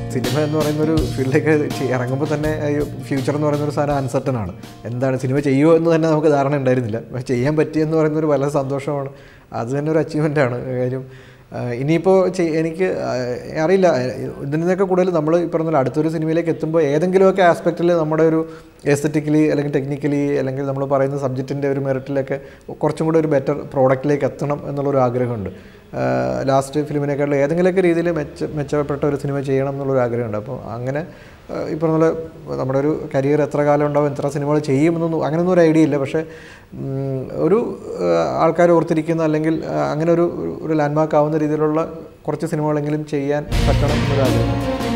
cinema എന്ന് പറയുന്ന ഒരു ഫീൽഡിലേക്ക് ചെയ്- ഇറങ്ങുമ്പോൾ തന്നെ ഫ്യൂച്ചർ എന്ന് പറയുന്ന ഒരു സാധനം അൺസർട്ടൺ ആണ് എന്താണ് സിനിമ ചെയ്യുമോ എന്ന് തന്നെ നമുക്ക് ധാരണ ഉണ്ടായിരുന്നില്ല പക്ഷെ ചെയ്യാൻ പറ്റിയെന്ന് പറയുന്ന ഒരു വളരെ സന്തോഷമാണ് അത് തന്നെ ഒരു അച്ചീവ്മെൻ്റ് ആണ് കാര്യം ആഹ് ഇനിയിപ്പോൾ ചെയ്- എനിക്ക് ആഹ് അറിയില്ല ഇതിൽ നിന്നൊക്കെ കൂടുതൽ നമ്മൾ ഈ പറഞ്ഞ പോലെ അടുത്തൊരു സിനിമയിലേക്ക് എത്തുമ്പോൾ ഏതെങ്കിലുമൊക്കെ ആസ്പെക്റ്റിൽ നമ്മുടെ ഒരു എസ്തറ്റിക്കലി അല്ലെങ്കിൽ ടെക്നിക്കലി അല്ലെങ്കിൽ നമ്മൾ പറയുന്ന സബ്ജക്റ്റിൻ്റെ ഒരു മെറിറ്റിലൊക്കെ കുറച്ചും കൂടെ ഒരു ബെറ്റർ പ്രോഡക്റ്റിലേക്ക് എത്തണം എന്നുള്ളൊരു ആഗ്രഹമുണ്ട് ലാസ്റ്റ് ഫിലിമിനേക്കാളും ഏതെങ്കിലുമൊക്കെ രീതിയിൽ മെച്ച മെച്ചപ്പെട്ട ഒരു സിനിമ ചെയ്യണം എന്നുള്ളൊരു ആഗ്രഹമുണ്ട് അപ്പോൾ അങ്ങനെ ആഹ് ഈ പറഞ്ഞ പോലെ നമ്മുടെ ഒരു കരിയർ എത്ര കാലം ഉണ്ടാവും എത്ര സിനിമകൾ ചെയ്യുമെന്നൊന്നും അങ്ങനെയൊന്നും ഒരു ഐഡിയ ഇല്ല പക്ഷേ ഉം, ഒരു ആൾക്കാർ ഓർത്തിരിക്കുന്ന അല്ലെങ്കിൽ ആഹ് അങ്ങനെ ഒരു ഒരു ലാൻഡ്മാർക്ക് ആവുന്ന രീതിയിലുള്ള കുറച്ച് സിനിമകളെങ്കിലും ചെയ്യാൻ പറ്റണം എന്നൊരു ആഗ്രഹം